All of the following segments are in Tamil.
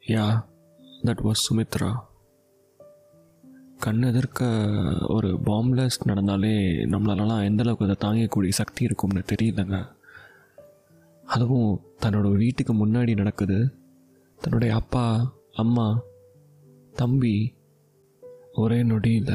யா தட் வாஸ் சுமித்ரா கண் எதிர்க்க ஒரு பாம்ப்லாஸ்ட் நடந்தாலே நம்மளாலலாம் எந்த அளவுக்கு அதை தாங்கக்கூடிய சக்தி இருக்கும்னு தெரியலங்க அதுவும் தன்னோட வீட்டுக்கு முன்னாடி நடக்குது தன்னுடைய அப்பா அம்மா தம்பி ஒரே நொடியில்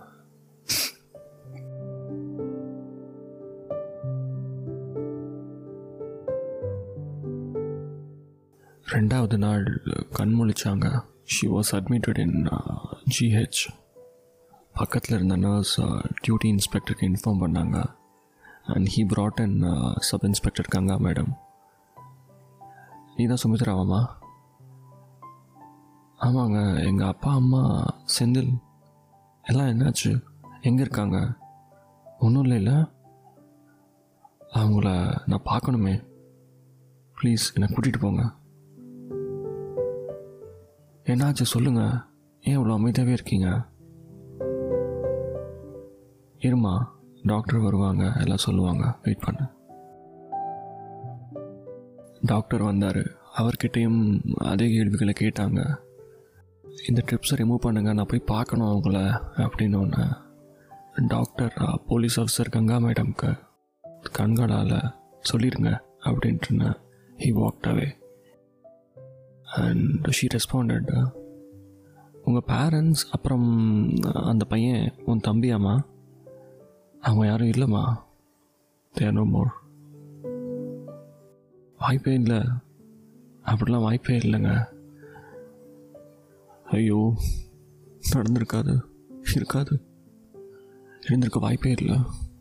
ரெண்டாவது நாள் கண் முழிச்சாங்க she was admitted in GH பக்கத்தில் இருந்த நர்ஸ் டியூட்டி இன்ஸ்பெக்டருக்கு இன்ஃபார்ம் பண்ணாங்க and he brought in sub inspector Ganga madam நீ தான் சுமித்ராவாமா ஆமாங்க எங்கள் அப்பா அம்மா செந்தில் எல்லாம் என்னாச்சு எங்கே இருக்காங்க ஒன்றும் இல்லைல்ல அவங்கள நான் பார்க்கணுமே ப்ளீஸ் என்னை கூட்டிகிட்டு போங்க என்னாச்சு சொல்லுங்கள் ஏன் இவ்வளோ அமைதியாகவே இருக்கீங்க இருமா டாக்டர் வருவாங்க எல்லாம் சொல்லுவாங்க வெயிட் பண்ணு டாக்டர் வந்தார் அவர்கிட்டயும் அதே கேள்விகளை கேட்டாங்க இந்த ட்ரிப்ஸை ரிமூவ் பண்ணுங்க நான் போய் பார்க்கணும் அவங்கள அப்படின்னு ஒன்று டாக்டர் போலீஸ் ஆஃபீஸர் கங்கா மேடம்க்கு கண்களால் சொல்லிடுங்க அப்படின்ட்டு he walked away and she responded உங்கள் பேரண்ட்ஸ் அப்புறம் அந்த பையன் உன் தம்பியாம்மா அவங்க யாரும் இல்லைம்மா தேர் நோ மோர் வாய்ப்பே இல்லை அப்படிலாம் வாய்ப்பே இல்லைங்க ஐயோ நடந்திருக்காது இருக்காது இருந்திருக்க வாய்ப்பே இல்லை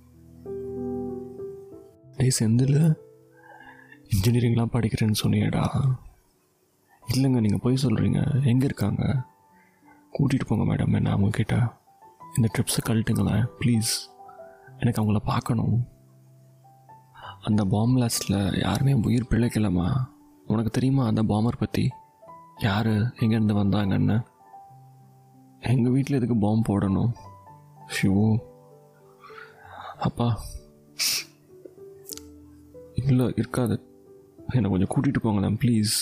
டேய் செந்தில் இன்ஜினியரிங்லாம் படிக்கிறேன்னு சொன்னியேடா இல்லைங்க நீங்கள் போய் சொல்கிறீங்க எங்கே இருக்காங்க கூட்டிகிட்டு போங்க மேடம் என்ன அவங்க கிட்ட இந்த ட்ரிப்ஸை கழட்டுங்களேன் ப்ளீஸ் எனக்கு அவங்கள பார்க்கணும் அந்த பாம் பிளாஸ்டில் யாருமே உயிர் பிழைக்கலம்மா உனக்கு தெரியுமா அந்த பாமர் பற்றி யார் எங்கேருந்து வந்தாங்கன்னு எங்கள் வீட்டில் எதுக்கு பாம்பு போடணும் ஷிவ் அப்பா இல்லை இருக்காது என்னை கொஞ்சம் கூட்டிகிட்டு போங்களேன் please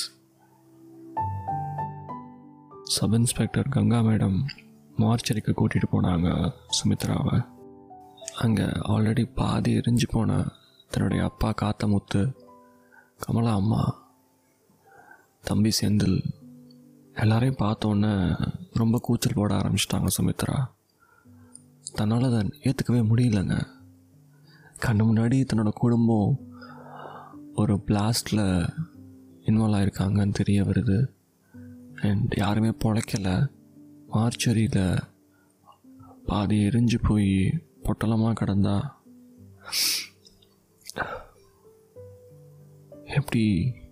sub inspector Ganga madam மார்ச்சரிக்கு கூட்டிகிட்டு போனாங்க சுமித்ராவை அங்கே ஆல்ரெடி பாதி எரிஞ்சு போன தன்னுடைய அப்பா காத்தமுத்து கமலா அம்மா தம்பி செந்தில் எல்லாரையும் பார்த்தோன்னே ரொம்ப கூச்சல் போட ஆரம்பிச்சிட்டாங்க சுமித்ரா தன்னால் அதை ஏற்றுக்கவே முடியலங்க கண்ணு முன்னாடி தன்னோட குடும்பம் ஒரு பிளாஸ்டில் இன்வால்வ் ஆயிருக்காங்கன்னு தெரிய வருது அண்ட் யாருமே பொழைக்கலை மார்ச்சரியில் பாதி எரிஞ்சு போய் பொட்டலமாக கிடந்தா எப்படி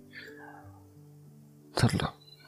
தெரில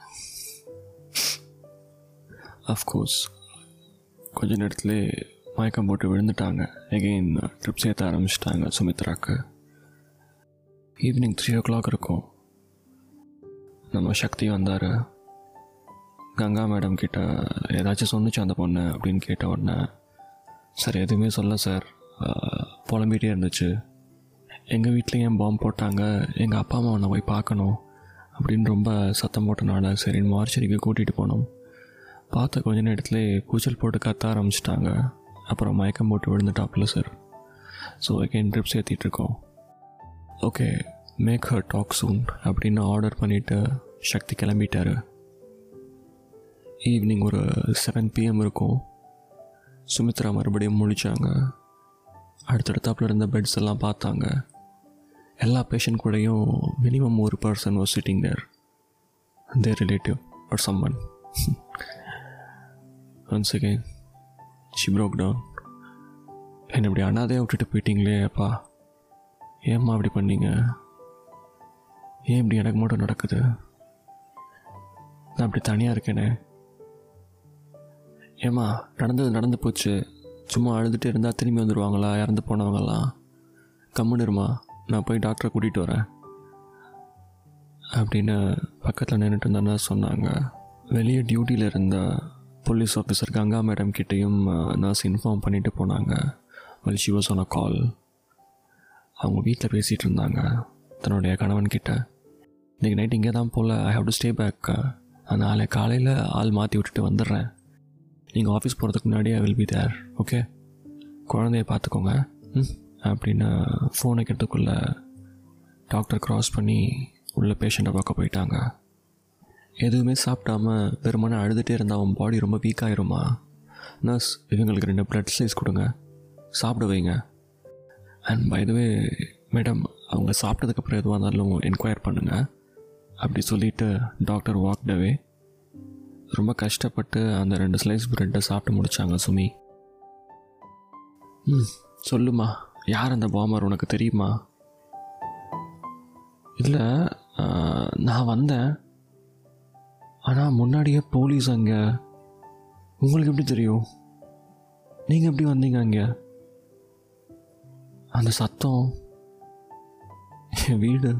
அஃப்கோர்ஸ் கொஞ்ச நேரத்துல மயக்கம் போட்டு விழுந்துட்டாங்க எகெயின் ட்ரிப்ஸ் ஏற்ற ஆரம்பிச்சிட்டாங்க சுமித்ராக்கு ஈவினிங் த்ரீ ஓ கிளாக் இருக்கும் நம்ம சக்தி வந்தார் கங்கா மேடம் கிட்ட ஏதாச்சும் சொன்னுச்சு அந்த பொண்ணு அப்படின்னு கேட்ட உடனே சார் எதுவுமே சொல்ல சார் ஆஹ், புலம்பிகிட்டே இருந்துச்சு எங்கள் வீட்டில் ஏன் பாம்பு போட்டாங்க எங்கள் அப்பா அம்மாவை நான் போய் பார்க்கணும் அப்படின்னு ரொம்ப சத்தம் போட்டனால சரி மார்ச்சரிக்கு கூட்டிகிட்டு போனோம் பார்த்த கொஞ்ச நேரத்துல கூச்சல் போட்டு கத்த ஆரம்பிச்சிட்டாங்க அப்புறம் மயக்கம் போட்டு விழுந்துட்டாப்புல சார் ஸோ அகைன் ட்ரிப்ஸ் ஏற்றிட்டுருக்கோம் okay make her talk soon அப்படின்னு ஆர்டர் பண்ணிவிட்டு சக்தி கிளம்பிட்டாரு ஈவினிங் ஒரு செவன் பிஎம் இருக்கும் சுமித்ரா மறுபடியும் முழிச்சாங்க அடுத்தடுத்தாப்புல இருந்த பெட்ஸ் எல்லாம் பார்த்தாங்க எல்லா பேஷண்ட் கூடயும் மினிமம் ஒரு person was sitting there their relative are summon once again she broke down என்னை இப்படி அனாதையாக விட்டுட்டு போயிட்டீங்களே அப்பா ஏம்மா அப்படி பண்ணீங்க ஏன் இப்படி எனக்கு மட்டும் நடக்குது நான் அப்படி தனியாக இருக்கேனே ஏம்மா நடந்தது நடந்து போச்சு சும்மா அழுதுட்டு இருந்தால் திரும்பி வந்துடுவாங்களா இறந்து போனவங்கலாம் கம்முன்னு இருமா நான் போய் டாக்டரை கூட்டிகிட்டு வரேன் அப்படின்னு பக்கத்தில் நின்றுட்டு இருந்தேன்னு சொன்னாங்க வெளியே டியூட்டியில் இருந்த போலீஸ் ஆஃபீஸர் கங்கா மேடம் கிட்டேயும் நர்ஸ் இன்ஃபார்ம் பண்ணிட்டு போனாங்க well she was on a call அவங்க வீட்டில் பேசிகிட்டு இருந்தாங்க தன்னுடைய கணவன் கிட்ட இன்றைக்கி நைட் இங்கே தான் போல் I have to stay back நான் நாளை காலையில் ஆள் மாற்றி விட்டுட்டு வந்துடுறேன் நீங்கள் ஆஃபீஸ் போகிறதுக்கு முன்னாடி I will be there okay குழந்தைய பார்த்துக்கோங்க ம் அப்படின்னு ஃபோன் வைக்கிறதுக்குள்ளே டாக்டர் க்ராஸ் பண்ணி உள்ள பேஷண்ட்டை பார்க்க போயிட்டாங்க எதுவுமே சாப்பிடாம வெறுமனே அழுதுகிட்டே இருந்தால் அவன் பாடி ரொம்ப வீக் ஆயிருமா நர்ஸ் இவங்களுக்கு ரெண்டு பிளட் சைஸ் கொடுங்க சாப்பிட வைங்க அண்ட் பைதவே மேடம் அவங்க சாப்பிட்டதுக்கப்புறம் எதுவாக இருந்தாலும் என்கொயர் பண்ணுங்கள் அப்படி சொல்லிட்டு டாக்டர் வாக்டவே ரொம்ப கஷ்டப்பட்டு அந்த ரெண்டு ஸ்லைஸ் ப்ரெட்டை சாப்பிட்டு முடித்தாங்க சுமி ம் சொல்லுமா யார் அந்த பாமர் உனக்கு தெரியுமா இல்லை நான் வந்தேன் ஆனால் முன்னாடியே போலீஸ் அங்கே உங்களுக்கு எப்படி தெரியும் நீங்கள் எப்படி வந்தீங்க அங்கே அந்த சத்தம் என் வீடு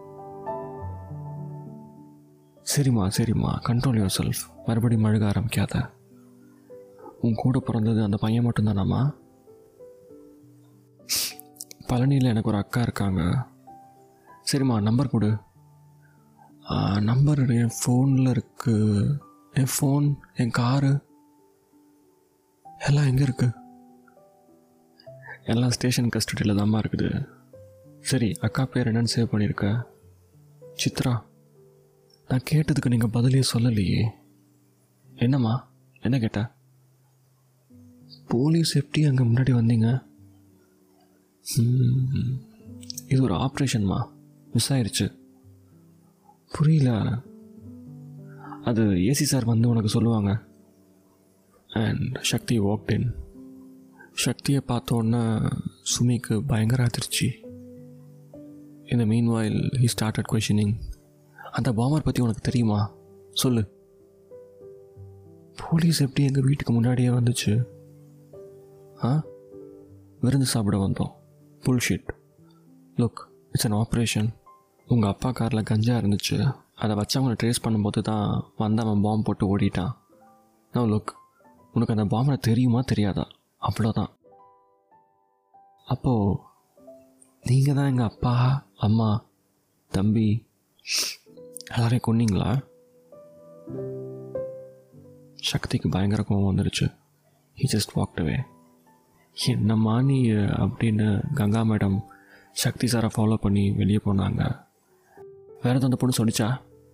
சரிம்மா சரிம்மா கண்ட்ரோல் யுவர் செல்ஃப் மறுபடியும் மழுக ஆரம்பிக்காத உன் கூட பிறந்தது அந்த பையன் மட்டும்தானாம்மா பழனியில் எனக்கு ஒரு அக்கா இருக்காங்க சரிம்மா நம்பர் கொடு நம்பர் என் ஃபோனில் இருக்கு என் ஃபோன் என் காரு எல்லாம் எங்கே இருக்கு எல்லாம் ஸ்டேஷன் கஸ்டடியில் தான்மா இருக்குது சரி அக்கா பேர் என்னன்னு சேவ் பண்ணியிருக்க சித்ரா நான் கேட்டதுக்கு நீங்கள் பதிலே சொல்லலையே என்னம்மா என்ன கேட்ட போலீஸ் எப்படி அங்கே முன்னாடி வந்தீங்க ம், இது ஒரு ஆப்ரேஷன்மா மிஸ் ஆயிருச்சு புரியல அது ஏசி சார் வந்து உனக்கு சொல்லுவாங்க அண்ட் சக்தி வாக்ட் இன் சக்தியை பார்த்தோன்னே சுமிக்கு பயங்கர அதிர்ச்சி இந்த மீன் வாயில் ஹி ஸ்டார்டட் கொஷினிங் அந்த பாமர் பற்றி உனக்கு தெரியுமா சொல்லு போலீஸ் எப்படி எங்கள் வீட்டுக்கு முன்னாடியே வந்துச்சு ஆ விருந்து சாப்பிட வந்தோம் bullshit look it's an operation உங்கள் அப்பா காரில் கஞ்சா இருந்துச்சு அதை வச்சவங்களை ட்ரேஸ் பண்ணும்போது தான் வந்தவன் பாம்பு போட்டு ஓடிட்டான் நோ லுக் உனக்கு அந்த பாம்பரை தெரியுமா தெரியாதா அவ்வளோதான் அப்போது நீங்கள் தான் எங்கள் அப்பா அம்மா தம்பி எல்லாரையும் கொன்னீங்களா சக்திக்கு பயங்கர கோவம் வந்துருச்சு ஹி ஜஸ்ட் வாக்டவே என்னம்மா நீ அப்படின்னு கங்கா மேடம் சக்தி சாரை ஃபாலோ பண்ணி வெளியே போனாங்க வேறு எதுவும் அந்த பொண்ணு சொல்லிச்சா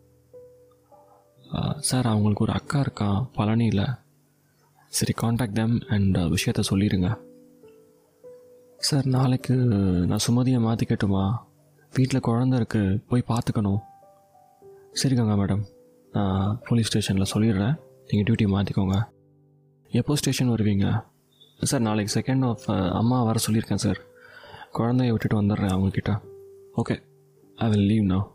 சார் அவங்களுக்கு ஒரு அக்கா இருக்கான் பழனியில் சரி காண்டாக்ட் them அண்ட் விஷயத்த சொல்லிடுங்க சார் நாளைக்கு நான் சுமதியை மாற்றிக்கட்டுமா வீட்டில் குழந்த இருக்கு போய் பார்த்துக்கணும் சரி கங்கா மேடம் நான் போலீஸ் ஸ்டேஷனில் சொல்லிடுறேன் நீங்கள் டியூட்டி மாற்றிக்கோங்க எப்போ ஸ்டேஷன் வருவீங்க சார் நாளைக்கு செகண்ட் ஆஃப் அம்மா வர சொல்லியிருக்கேன் சார் குழந்தைய விட்டுட்டு வந்துடுறேன் அவங்கக்கிட்ட okay I will leave now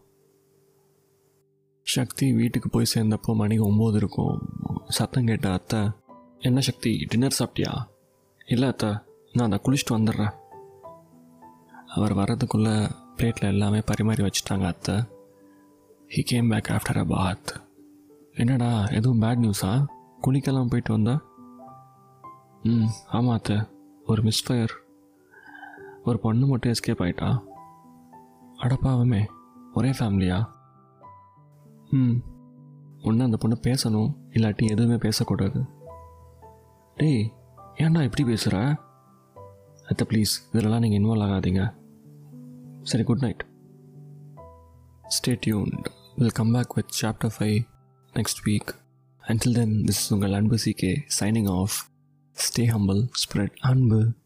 Sakthi வீட்டுக்கு போய் சேர்ந்தப்போ மணி ஒம்பது இருக்கும் சத்தம் கேட்ட அத்தை என்ன சக்தி டின்னர் சாப்பிட்டியா இல்லை அத்தை நான் அதை குளிச்சுட்டு வந்துடுறேன் அவர் வர்றதுக்குள்ளே பிளேட்டில் எல்லாமே பரிமாறி வச்சுட்டாங்க அத்தை he came back after a bath என்னடா எதுவும் பேட் நியூஸா குளிக்கலாம் போயிட்டு வந்தா ம் ஆமாம் அத்தை ஒரு மிஸ்ஃபயர் ஒரு பொண்ணு மட்டும் எஸ்கேப் ஆயிட்டா அடப்பாவமே ஒரே ஃபேமிலியா ம் ஒன்று அந்த பொண்ணு பேசணும் இல்லாட்டி எதுவுமே பேசக்கூடாது டேய் ஏன்டா இப்படி பேசுகிற அத்தை ப்ளீஸ் இதிலலாம் நீங்கள் இன்வால்வ் ஆகாதீங்க சரி good night stay tuned will come back with chapter five next week until then this உங்கள் அன்பு CK signing off stay humble spread அன்பு